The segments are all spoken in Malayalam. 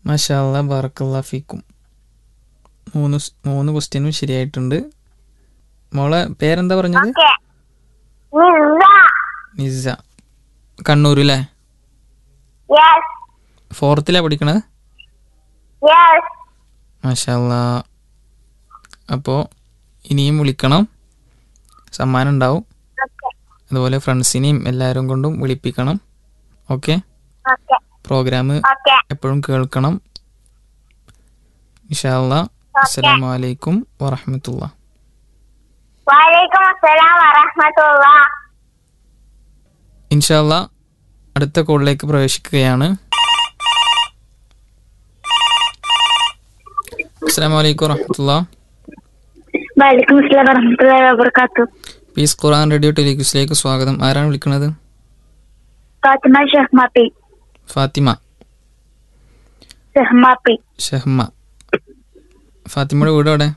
മഷാല്ല ബറക്കല്ല ഫിക്കും മൂന്ന് സ്- മൂന്ന് ക്വസ്റ്റ്യനും ശരിയായിട്ടുണ്ട് മോളെ പേരെന്താ പറഞ്ഞത് ഓക്കെ നിസ നിസ കണ്ണൂരല്ലേ യെസ് ഫോർത്തിലാണ് പഠിക്കണത് യെസ് മഷാല്ല അപ്പോൾ ഇനിയും വിളിക്കണം സമ്മാനം ഉണ്ടാവും ഓക്കെ അതുപോലെ ഫ്രണ്ട്സിനെയും എല്ലാവരും കൊണ്ടും വിളിപ്പിക്കണം ഓക്കെ ഓക്കെ പ്രോഗ്രാം ഓക്കെ എപ്പോഴും കേൾക്കണം ഇൻഷാല്ല അസ്സലാമു അലൈക്കും വറഹമത്തുള്ള വലൈക്കും അസ്സലാം വറഹ്മത്തുള്ള ഇൻഷാല്ല അടുത്ത കോളിലേക്ക് പ്രവേശിക്കുകയാണ് അസ്സലാമു അലൈക്കും വറഹമത്തുള്ള വലൈക്കും അസ്സലാം വറഹ്മത്തുള്ളാഹി വബറകാത്തു പീസ് ഖുർആൻ റേഡിയോ ടെലിക്യൂസിലേക്ക് സ്വാഗതം ആരാണ് വിളിക്കുന്നത് ഫാത്തിമ ഷഹ്മാപ്പി ഫാത്തിമ ഷഹ്മാപ്പി ഷഹ്മ ഫാത്തിമയുടെ വീട് എവിടെ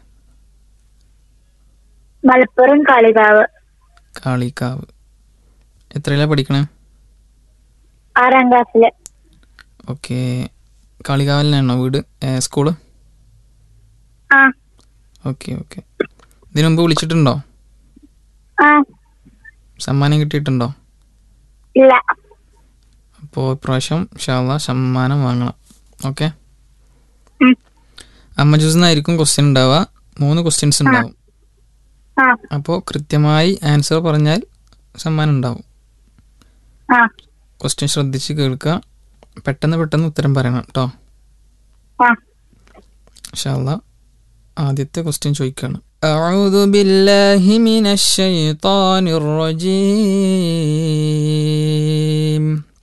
മലപ്പുറം കാളികാവ് കാളിക്കാവ് എത്രയിലാണ് പഠിക്കണേ ആറാം ക്ലാസ്സില് ഓക്കെ കാളികാവിലാണോ വീട് ഏ, സ്കൂള് ആ ഓക്കെ ഓക്കെ ഇതിനു മുമ്പ് വിളിച്ചിട്ടുണ്ടോ ആ സമ്മാനം കിട്ടിയിട്ടുണ്ടോ ഇല്ല അപ്പോൾ ഇപ്രാവശ്യം ഷാള്ള സമ്മാനം വാങ്ങണം ഓക്കെ ഉം. അമ്മ ജ്യൂസിനായിരിക്കും ക്വസ്റ്റ്യൻ ഉണ്ടാവുക മൂന്ന് ക്വസ്റ്റ്യൻസ് ഉണ്ടാവും ആ അപ്പോൾ കൃത്യമായി ആൻസർ പറഞ്ഞാൽ സമ്മാനം ഉണ്ടാവും ആ ക്വസ്റ്റ്യൻ ശ്രദ്ധിച്ച് കേൾക്കുക പെട്ടെന്ന് പെട്ടെന്ന് ഉത്തരം പറയണം കേട്ടോ ആ ഷാള്ള ആദ്യത്തെ ക്വസ്റ്റ്യൻ ചോദിക്കുകയാണ് أعوذ بالله من الشيطان الرجيم